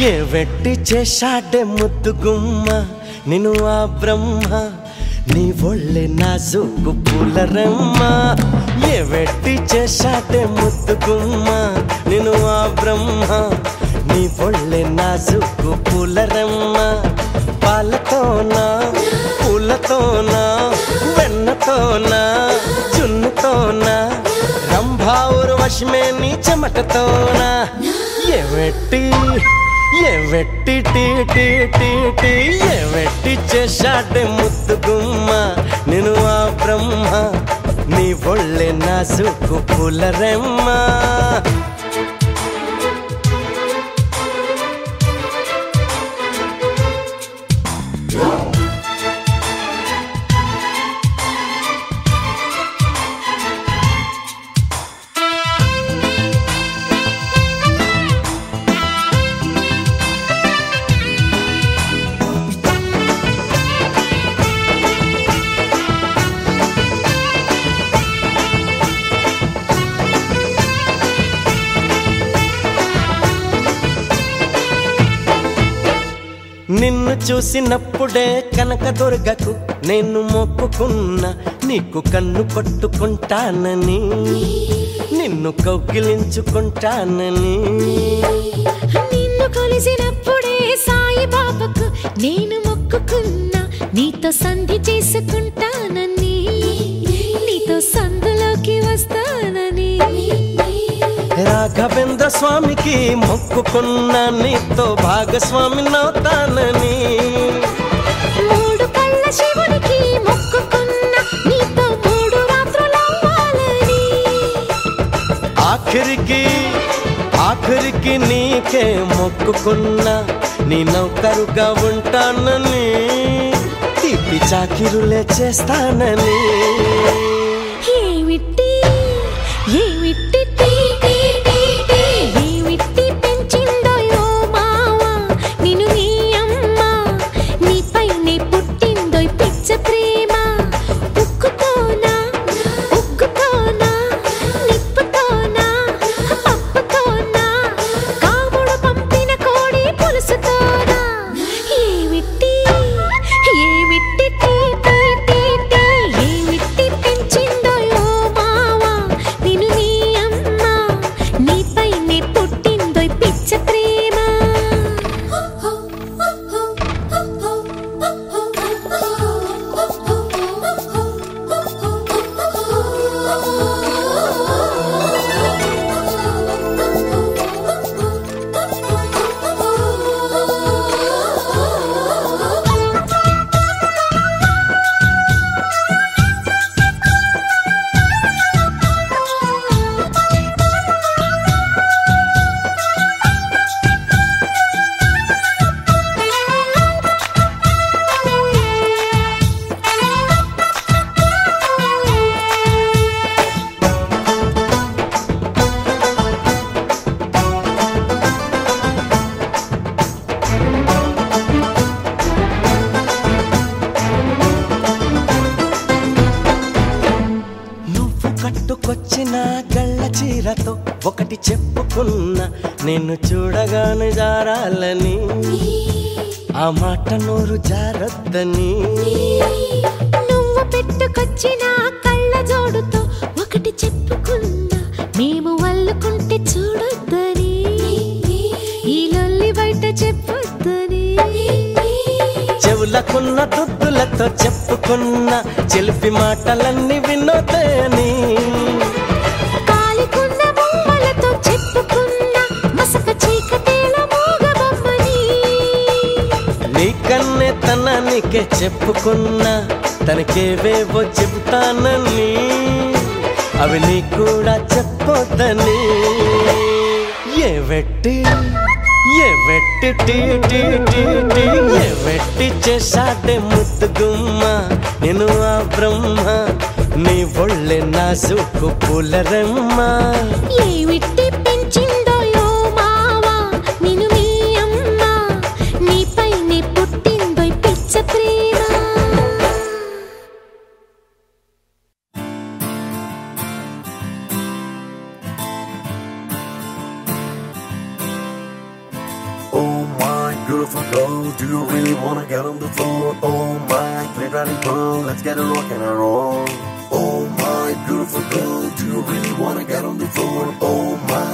ఏ వెట్టి చేశాడే ముద్దు గుమ్మ నిన్ను ఆ బ్రహ్మ నీ ఒళ్ళే నాజుకు పూలరమ్మ ఏ వెట్టి చేశాడే ముద్దు గుమ్మ నిన్ను ఆ బ్రహ్మ నీ ఒళ్ళే నాజుకు పూలరమ్మ పాలతోనా పూలతోనా వెన్నతోనా చున్నుతోనా రంభావురు వశమే నీ చెమటతోనా ఏ వెట్టి ఏ వెట్టి టీ టీ టీ టీ ఏ వెట్టి చేశాడే ముద్దు గుమ్మ నేను ఆ బ్రహ్మ నీ ఒళ్ళే నాజుకు పులరెమ్మ నిన్ను చూసినప్పుడే కనక దుర్గకు నేను మొక్కుకున్నా నీకు కన్ను కొట్టుకుంటానని నిన్ను కౌగిలించుకుంటానని నిన్ను కలిసినప్పుడే సాయి బాబాకు నేను మొక్కుకున్నా నీతో సంధి చేసుకుంటానని నీతో సందులోకి వస్తానని రాఘవేంద్ర స్వామికి మొక్కుకున్నా నీతో భాగస్వామి నవుతానని మూడు కళ్ళ శివునికి మొక్కుకున్నా నీతో మూడు రాత్రులు అవ్వాలని ఆఖరికి ఆఖరికి నీకే మొక్కుకున్నా నీ నౌకరుగా ఉంటానని తీపి చాకిరులే చేస్తానని ఏమిటి ఏమిటి టీ, టీ, టీ, టీ, ఏమిటి పెంచిందో యో మావా నిన్ను నీ అమ్మ నీపైనే పుట్టిందో ఈ పిచ్చ ప్రేమ ఉక్కుతోనా ఉక్కుతోనా నిప్పుతోనా పప్పుతోనా కాముడు పంపిన కోడి పులుసుతోనా ఏమిటి ఏమిటి టీ, టీ, టీ, టీ, ఏమిటి పెంచిందో యో మావా నిన్ను నీ అమ్మ నీపైనే పుట్టిందో ఈ పిచ్చ ప్రేమ నువ్వు కట్టుకొచ్చిన గళ్ళ చీరతో ఒకటి చెప్పుకున్నా నిన్ను చూడగానే జారాలని ఆ మాట నోరు జారొద్దని నువ్వు పెట్టుకొచ్చిన కళ్ళ జోడుతో ఒకటి చెప్పుకున్నా మేము వల్లుకుంటే చూడొద్దని ఈ లొల్లి బయట చెప్పొద్దని చెవులకున్న దుద్దులతో చెప్పుకున్న చెలిపి మాటలన్నీ వినోదని కాలికున్న బొమ్మలతో చెప్పుకున్న మసక చీకటేల మూగబొమ్మని నీకన్నే తనానికే చెప్పుకున్నా తనకేవేవో చెబుతానని అవి నీ కూడా చెప్పొద్దని ఏ వెట్టి ఏ వెట్టి టీ టీ టీ టీ ఏ వెట్టి చేశాడే ముద్దు గుమ్మ నేను ఆ బ్రహ్మ నీ ఒళ్ళే నాజుకు పూలరమ్మ ఏమిటి పెంచిందో యో మావా నిన్ను మీ అమ్మ నీపైనే పుట్టిందో ఈ పిచ్చ ప్రేమ Oh beautiful girl, do you really wanna get on the floor? Oh my, play riding pearl, let's get a rock and a roll. Oh my beautiful girl, do you really wanna get on the floor? Oh my,